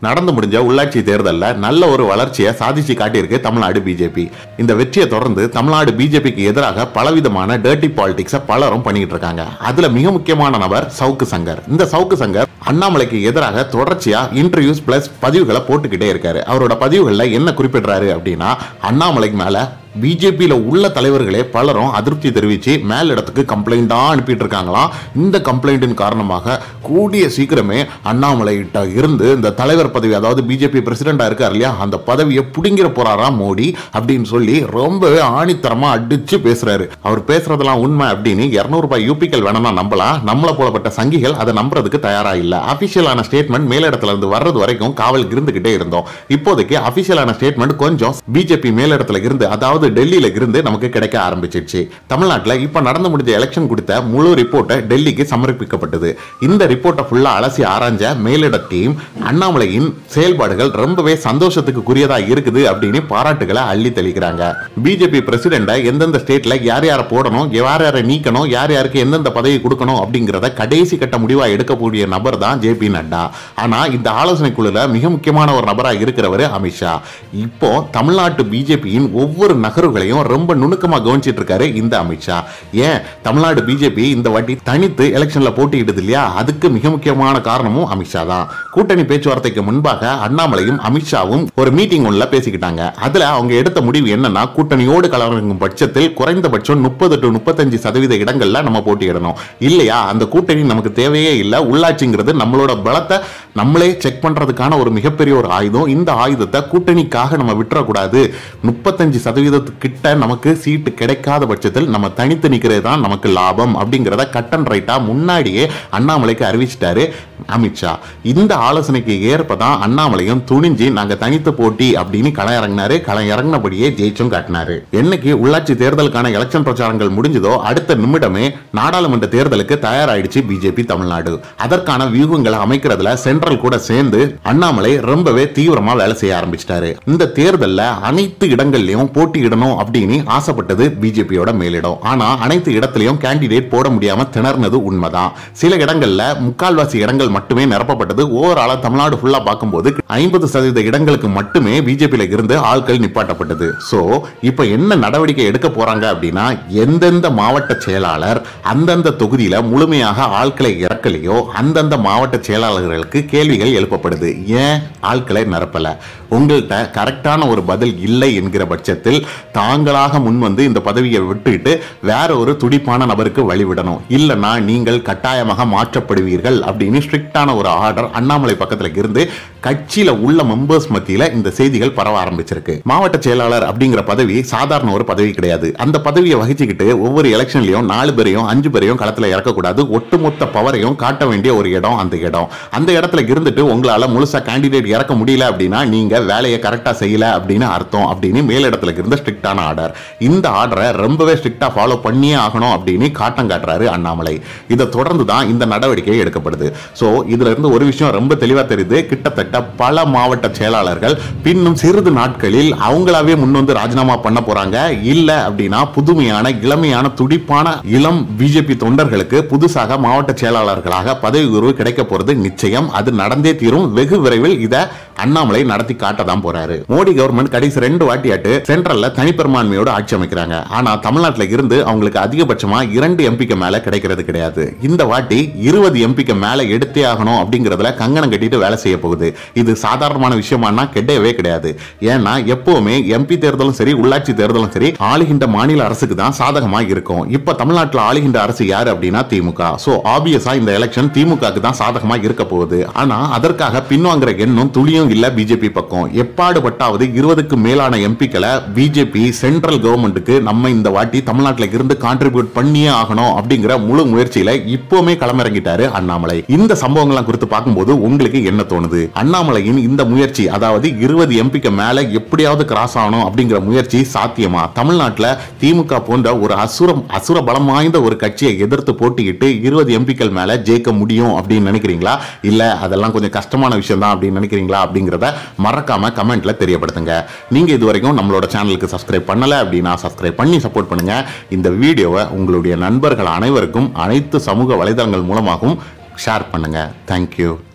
நடந்து முடிஞ்ச உள்ளாட்சி தேர்தலில் நல்ல ஒரு வளர்ச்சியை சாதிச்சு காட்டியிருக்கு தமிழ்நாடு பிஜேபி இந்த வெற்றியை தொடர்ந்து தமிழ்நாடு பிஜேபிக்கு எதிராக பலவிதமான டர்ட்டி பாலிடிக்ஸை பலரும் பண்ணிக்கிட்டு இருக்காங்க அதுல மிக முக்கியமான நபர் சவுக்கு சங்கர் இந்த சவுக்கு சங்கர் அண்ணாமலைக்கு எதிராக தொடர்ச்சியா இன்டர்வியூஸ் பிளஸ் பதிவுகளை போட்டுக்கிட்டே இருக்காரு அவரோட பதிவுகளில் என்ன குறிப்பிடுறாரு அப்படின்னா அண்ணாமலைக்கு மேல பிஜேபியில் உள்ள தலைவர்களே பலரும் அதிருப்தி தெரிவித்து மேலிடத்துக்கு கம்ப்ளைண்ட்டாக அனுப்பிட்டு இருக்காங்களாம் இந்த கம்ப்ளைண்ட்டின் காரணமாக கூடிய சீக்கிரமே அண்ணாமலைகிட்ட இருந்து இந்த தலைவர் பதவி அதாவது பிஜேபி பிரசிடெண்டாக இருக்கார் இல்லையா அந்த பதவியை பிடுங்கிற போறாராம் மோடி அப்படின்னு சொல்லி ரொம்பவே ஆணித்தரமாக அடிச்சு பேசுறாரு அவர் பேசுறதெல்லாம் உண்மை அப்படின்னு இரநூறு ரூபாய் யூபிக்கள் வேணா நம்பலாம் நம்மளை போலப்பட்ட சங்கிகள் அதை நம்புறதுக்கு தயாரா இல்ல அபிஷியலான ஸ்டேட்மெண்ட் மேலிடத்துல இருந்து வர்றது வரைக்கும் காவல் இருந்துகிட்டே இருந்தோம் இப்போதைக்கு அபிஷியலான ஸ்டேட்மெண்ட் கொஞ்சம் பிஜேபி மேலிடத்துல இருந்து அதாவது டெல்லியில இருந்து நமக்கு கிடைக்க ஆரம்பிச்சிருச்சு தமிழ்நாட்டுல இப்ப நடந்து முடிஞ்ச எலெக்ஷன் கொடுத்த முழு ரிப்போர்ட்டை டெல்லிக்கு சமர்ப்பிக்கப்பட்டது இந்த ரிப்போர்ட்டை ஃபுல்லா அலசி ஆராய்ஞ்ச மேலிட டீம் அண்ணாமலையின் செயல்பாடுகள் ரொம்பவே சந்தோஷத்துக்குரியதா இருக்குது அப்படின்னு பாராட்டுகளை அள்ளி தெளிக்கிறாங்க பிஜேபி பிரசிடென்ட எந்தெந்த ஸ்டேட்ல யார் யாரை போடணும் யார் யாரை நீக்கணும் யார் யாருக்கு எந்தெந்த பதவி கொடுக்கணும் அப்படிங்கிறத கடைசி கட்ட முடிவா எடுக்கக்கூடிய நபர் தான் ஜே பி நட்டா ஆனா இந்த ஆலோசனை குழுல மிக முக்கியமான ஒரு நபரா இருக்கிறவர் அமித்ஷா இப்போ தமிழ்நாட்டு பிஜேபியின் ஒவ்வொரு நகர்வுகளையும் ரொம்ப நுணுக்கமா கவனிச்சிட்டு இருக்காரு இந்த அமித்ஷா ஏன் தமிழ்நாடு பிஜேபி இந்த வாட்டி தனித்து எலெக்ஷன்ல போட்டியிடுது இல்லையா அதுக்கு மிக முக்கியமான காரணமும் அமித்ஷா தான் கூட்டணி பேச்சுவார்த்தைக்கு முன்பாக அண்ணாமலையும் அமித்ஷாவும் ஒரு மீட்டிங் ஒன்ல பேசிக்கிட்டாங்க அதுல அவங்க எடுத்த முடிவு என்னன்னா கூட்டணியோடு கலந்தும் பட்சத்தில் குறைந்தபட்சம் முப்பது டு முப்பத்தஞ்சு சதவீத இடங்கள்ல நம்ம போட்டியிடணும் இல்லையா அந்த கூட்டணி நமக்கு தேவையே இல்லை உள்ளாட்சிங்கிறது நம்மளோட பலத்தை நம்மளே செக் பண்றதுக்கான ஒரு மிகப்பெரிய ஒரு ஆயுதம் இந்த ஆயுதத்தை கூட்டணிக்காக நம்ம விட்டுறக்கூடாது முப்பத்தஞ்சு சதவீதத்துக்கிட்ட நமக்கு சீட்டு கிடைக்காத பட்சத்தில் நம்ம தனித்து நிற்கிறது தான் நமக்கு லாபம் அப்படிங்கிறத கட் அண்ட் ரைட்டா முன்னாடியே அண்ணாமலைக்கு அறிவிச்சிட்டாரு அமித்ஷா இந்த ஆலோசனைக்கு ஏற்பதான் அண்ணாமலையும் துணிஞ்சு நாங்க தனித்து போட்டி அப்படின்னு களம் இறங்கினாரு களம் இறங்கினபடியே ஜெயிச்சும் காட்டினாரு என்னைக்கு உள்ளாட்சி தேர்தலுக்கான எலெக்ஷன் பிரச்சாரங்கள் முடிஞ்சதோ அடுத்த நிமிடமே நாடாளுமன்ற தேர்தலுக்கு தயாராயிடுச்சு பிஜேபி தமிழ்நாடு அதற்கான வியூகங்களை அமைக்கிறதுல சென்ட்ரல் கூட சேர்ந்து அண்ணாமலை ரொம்பவே தீவிரமா வேலை செய்ய ஆரம்பிச்சிட்டாரு இந்த தேர்தல்ல அனைத்து இடங்கள்லயும் போட்டியிடணும் அப்படின்னு ஆசைப்பட்டது பிஜேபியோட மேலிடம் ஆனா அனைத்து இடத்துலயும் கேண்டிடேட் போட முடியாம திணறினது உண்மைதான் சில இடங்கள்ல முக்கால்வாசி இடங்கள் மட்டுமே நிரப்பப்பட்டது ஓவராலா தமிழ்நாடு ஃபுல்லா பார்க்கும்போது ஐம்பது சதவீத இடங்களுக்கு மட்டுமே பிஜேபியில இருந்து ஆட்கள் நிப்பாட்டப்பட்டது சோ இப்போ என்ன நடவடிக்கை எடுக்க போறாங்க அப்படின்னா எந்தெந்த மாவட்ட செயலாளர் அந்தந்த தொகுதியில முழுமையாக ஆட்களை இறக்கலையோ அந்தந்த மாவட்ட செயலாளர்களுக்கு கேள்விகள் எழுப்பப்படுது ஏன் ஆட்களை நிரப்பல உங்கள்கிட்ட கரெக்டான ஒரு பதில் இல்லை என்கிற பட்சத்தில் தாங்களாக முன் வந்து இந்த பதவியை விட்டுட்டு வேற ஒரு துடிப்பான நபருக்கு வழிவிடணும் இல்லைன்னா நீங்கள் கட்டாயமாக மாற்றப்படுவீர்கள் அப்படின்னு ஸ்ட்ரிக்டான ஒரு ஆர்டர் அண்ணாமலை பக்கத்துல இருந்து கட்சியில உள்ள மெம்பர்ஸ் மத்தியில இந்த செய்திகள் பரவ ஆரம்பிச்சிருக்கு மாவட்ட செயலாளர் அப்படிங்கிற பதவி சாதாரண ஒரு பதவி கிடையாது அந்த பதவியை வகிச்சுக்கிட்டு ஒவ்வொரு எலெக்ஷன்லயும் நாலு பேரையும் அஞ்சு பேரையும் களத்துல இறக்கக்கூடாது ஒட்டுமொத்த பவரையும் காட்ட வேண்டிய ஒரு இடம் அந்த இடம் அந்த இடத்துல இருந்துட்டு உங்களால முழுசா கேண்டிடேட் இறக்க முடியல அப்படின்னா நீங்க வேலையை கரெக்டா செய்யல அப்படின்னு அர்த்தம் அப்படின்னு மேலிடத்துல இருந்த ஸ்ட்ரிக்டான ஆர்டர் இந்த ஆர்டரை ரொம்பவே ஸ்ட்ரிக்டா ஃபாலோ பண்ணியே ஆகணும் அப்படின்னு காட்டம் காட்டுறாரு அண்ணாமலை இதை தொடர்ந்து தான் இந்த நடவடிக்கை எடுக்கப்படுது ஸோ இதுல இருந்து ஒரு விஷயம் ரொம்ப தெளிவா தெரியுது கிட்டத்தட்ட பல மாவட்ட செயலாளர்கள் பின்னும் சிறிது நாட்களில் அவங்களாவே முன் வந்து ராஜினாமா பண்ண போறாங்க இல்ல அப்படின்னா புதுமையான இளமையான துடிப்பான இளம் பிஜேபி தொண்டர்களுக்கு புதுசாக மாவட்ட செயலாளர்களாக பதவி உயர்வு கிடைக்க போறது நிச்சயம் அது நடந்தே தீரும் வெகு விரைவில் இதை அண்ணாமலை நடத்தி காட்ட தான் போறாரு மோடி கவர்மெண்ட் கடைசி ரெண்டு வாட்டியாட்டு சென்ட்ரல்ல தனிப்பெரும்பான்மையோட ஆட்சி அமைக்கிறாங்க ஆனா தமிழ்நாட்டுல இருந்து அவங்களுக்கு அதிகபட்சமா இரண்டு எம்பிக்கு மேல கிடைக்கிறது கிடையாது இந்த வாட்டி இருபது எம்பிக்கு மேல எடுத்தே ஆகணும் அப்படிங்கறதுல கங்கணம் கட்டிட்டு வேலை செய்ய போகுது இது சாதாரணமான விஷயமானா கிடையவே கிடையாது ஏன்னா எப்பவுமே எம்பி தேர்தலும் சரி உள்ளாட்சி தேர்தலும் சரி ஆளுகின்ற மாநில அரசுக்கு தான் சாதகமா இருக்கும் இப்ப தமிழ்நாட்டில் ஆளுகின்ற அரசு யாரு அப்படின்னா திமுக சோ ஆப்வியஸா இந்த எலெக்ஷன் திமுகக்கு தான் சாதகமா இருக்க போகுது ஆனா அதற்காக பின்வாங்குற எண்ணம் துளியும் இல்ல பிஜேபி பக்கம் எப்பாடுபட்டாவது இருபதுக்கு மேலான எம்பிக்களை பிஜேபி சென்ட்ரல் கவர்மெண்ட்டுக்கு நம்ம இந்த வாட்டி தமிழ்நாட்டில் இருந்து கான்ட்ரிபியூட் பண்ணியே ஆகணும் அப்படிங்கிற முழு முயற்சியில இப்பவுமே களமிறங்கிட்டாரு அண்ணாமலை இந்த சம்பவங்கள்லாம் குறித்து பார்க்கும்போது உங்களுக்கு என்ன தோணுது அண்ணாமலையின் இந்த முயற்சி அதாவது இருபது எம்பிக்கு மேல எப்படியாவது கிராஸ் ஆகணும் அப்படிங்கிற முயற்சி சாத்தியமா தமிழ்நாட்டில் திமுக போன்ற ஒரு அசுரம் அசுர பலம் வாய்ந்த ஒரு கட்சியை எதிர்த்து போட்டியிட்டு இருபது எம்பிக்கள் மேல ஜெயிக்க முடியும் அப்படின்னு நினைக்கிறீங்களா இல்ல அதெல்லாம் கொஞ்சம் கஷ்டமான விஷயம் தான் அப்படின்னு நினைக்கிறீங்களா அப்படிங்கிறத மறக்காம கமெண்ட்ல தெரியப்படுத்துங்க நீங்க இது வரைக்கும் நம்மளோட சேனலுக்கு சப்ஸ்கிரைப் பண்ணல அப்படின்னா சப்ஸ்கிரைப் பண்ணி சப்போர்ட் பண்ணுங்க இந்த வீடியோவை உங்களுடைய நண்பர்கள் அனைவருக்கும் அனைத்து சமூக வலைதளங்கள் மூலமாகவும் ஷேர் பண்ணுங்க தேங்க்யூ